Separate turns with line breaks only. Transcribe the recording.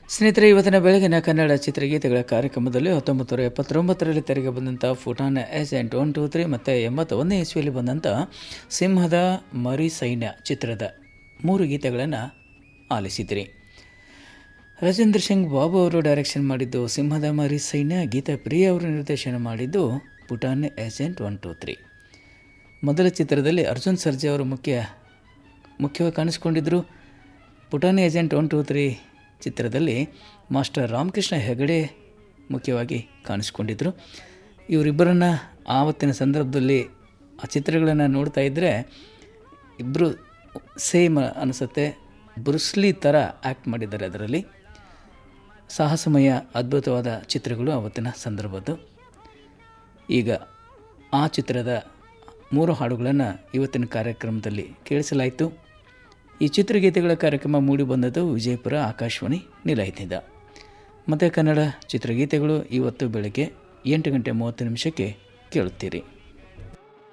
ಸ್ನೇಹಿತರೆ ಇವತ್ತಿನ ಬೆಳಗಿನ ಕನ್ನಡ ಚಿತ್ರಗೀತೆಗಳ ಕಾರ್ಯಕ್ರಮದಲ್ಲಿ ಹತ್ತೊಂಬತ್ತು ನೂರ ಎಪ್ಪತ್ತೊಂಬತ್ತರಲ್ಲಿ ತೆರೆಗೆ ಬಂದಂಥ Putani agent one two three ಮತ್ತು ಎಂಬತ್ತೊಂದನೇ ಇಸ್ವಿಯಲ್ಲಿ ಬಂದಂಥ ಸಿಂಹದ ಮರಿ ಸೈನ್ಯ ಚಿತ್ರದ ಮೂರು ಗೀತೆಗಳನ್ನು ಆಲಿಸಿದಿರಿ ರಾಜೇಂದ್ರ ಸಿಂಗ್ ಬಾಬು ಅವರು ಡೈರೆಕ್ಷನ್ ಮಾಡಿದ್ದು ಸಿಂಹದ ಮರಿ ಸೈನ್ಯ ಗೀತಾ ಪ್ರಿಯ ಅವರು ನಿರ್ದೇಶನ ಮಾಡಿದ್ದು Putani agent one two three ಮೊದಲ ಚಿತ್ರದಲ್ಲಿ ಅರ್ಜುನ್ ಸರ್ಜಾ ಅವರು ಮುಖ್ಯ ಮುಖ್ಯವಾಗಿ ಕಾಣಿಸಿಕೊಂಡಿದ್ದರು Putani agent one two three ಚಿತ್ರದಲ್ಲಿ ಮಾಸ್ಟರ್ ರಾಮಕೃಷ್ಣ ಹೆಗಡೆ ಮುಖ್ಯವಾಗಿ ಕಾಣಿಸ್ಕೊಂಡಿದ್ದರು ಇವರಿಬ್ಬರನ್ನು ಆವತ್ತಿನ ಸಂದರ್ಭದಲ್ಲಿ ಆ ಚಿತ್ರಗಳನ್ನು ನೋಡ್ತಾ ಇದ್ದರೆ ಇಬ್ಬರು ಸೇಮ್ ಅನಿಸುತ್ತೆ ಬ್ರುಸ್ಲಿ ಥರ ಆ್ಯಕ್ಟ್ ಮಾಡಿದ್ದಾರೆ ಅದರಲ್ಲಿ ಸಾಹಸಮಯ ಅದ್ಭುತವಾದ ಚಿತ್ರಗಳು ಆವತ್ತಿನ ಸಂದರ್ಭದ್ದು ಈಗ ಆ ಚಿತ್ರದ ಮೂರು ಹಾಡುಗಳನ್ನು ಇವತ್ತಿನ ಕಾರ್ಯಕ್ರಮದಲ್ಲಿ ಕೇಳಿಸಲಾಯಿತು ಈ ಚಿತ್ರಗೀತೆಗಳ ಕಾರ್ಯಕ್ರಮ ಮೂಡಿಬಂದದ್ದು ವಿಜಯಪುರ ಆಕಾಶವಾಣಿ ನಿಲಯದಿಂದ ಮತ್ತು ಕನ್ನಡ ಚಿತ್ರಗೀತೆಗಳು ಇವತ್ತು ಬೆಳಗ್ಗೆ ಎಂಟು ಗಂಟೆ ಮೂವತ್ತು ನಿಮಿಷಕ್ಕೆ ಕೇಳುತ್ತೀರಿ